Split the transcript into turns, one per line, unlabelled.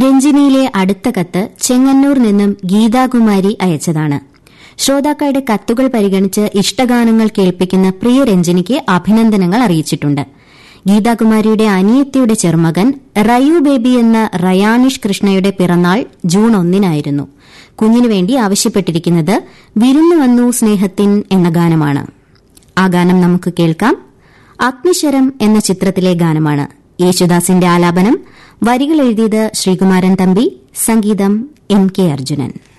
രഞ്ജിനിയിലെ അടുത്ത കത്ത് ചെങ്ങന്നൂർ നിന്നും ഗീതാകുമാരി അയച്ചതാണ് ശ്രോതാക്കളുടെ കത്തുകൾ പരിഗണിച്ച് ഇഷ്ടഗാനങ്ങൾ കേൾപ്പിക്കുന്ന പ്രിയ രഞ്ജിനിക്ക് അഭിനന്ദനങ്ങൾ അറിയിച്ചിട്ടുണ്ട് ഗീതാകുമാരിയുടെ അനിയത്തിയുടെ ചെറുമകൻ റയു ബേബി എന്ന റയാനിഷ് കൃഷ്ണയുടെ പിറന്നാൾ ജൂൺ ഒന്നിനായിരുന്നു കുഞ്ഞിനു വേണ്ടി ആവശ്യപ്പെട്ടിരിക്കുന്നത് വിരുന്നു വന്നു സ്നേഹത്തിൻ എന്ന ഗാനമാണ് ആ ഗാനം നമുക്ക് കേൾക്കാം അഗ്നിശരം എന്ന ചിത്രത്തിലെ ഗാനമാണ് യേശുദാസിന്റെ ആലാപനം വരികൾ എഴുതിയത് ശ്രീകുമാരൻ തമ്പി സംഗീതം എം കെ അർജുനൻ